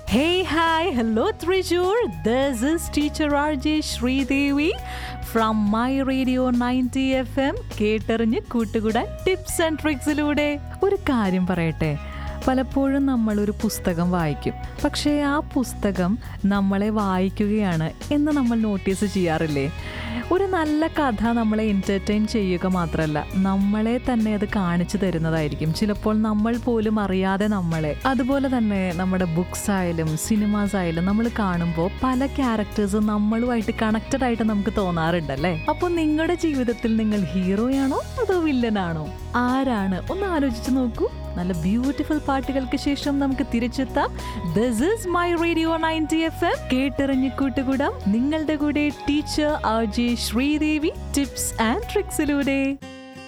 Hey, hi, hello Trijur. This is teacher RJ Sridevi from My Radio 90 FM. കേട്ടറിഞ്ഞ് കൂട്ടുകൂടാൻ tips and ട്രിക്സിലൂടെ ഒരു കാര്യം പറയട്ടെ പലപ്പോഴും നമ്മൾ ഒരു പുസ്തകം വായിക്കും പക്ഷേ ആ പുസ്തകം നമ്മളെ വായിക്കുകയാണ് എന്ന് നമ്മൾ നോട്ടീസ് ചെയ്യാറില്ലേ ഒരു നല്ല കഥ നമ്മളെ എൻ്റർടൈൻ ചെയ്യുക മാത്രമല്ല നമ്മളെ തന്നെ അത് കാണിച്ചു തരുന്നതായിരിക്കും ചിലപ്പോൾ നമ്മൾ പോലും അറിയാതെ നമ്മളെ അതുപോലെ തന്നെ നമ്മുടെ ബുക്സ് ആയാലും സിനിമാസ് ആയാലും നമ്മൾ കാണുമ്പോൾ പല ക്യാരക്ടേഴ്സും നമ്മളുമായിട്ട് കണക്റ്റഡ് ആയിട്ട് നമുക്ക് തോന്നാറുണ്ടല്ലേ അപ്പോൾ നിങ്ങളുടെ ജീവിതത്തിൽ നിങ്ങൾ ഹീറോയാണോ അതോ വില്ലനാണോ ആരാണ് ഒന്ന് ആലോചിച്ച് നോക്കൂ നല്ല ബ്യൂട്ടിഫുൾ പാട്ടുകൾക്ക് ശേഷം നമുക്ക് തിരിച്ചെത്താം this is my radio ninety F M കേട്ടിറങ്ങി കൂട്ടുകൂടാം നിങ്ങളുടെ കൂടെ teacher R J Sridevi tips and ട്രിക്സിലൂടെ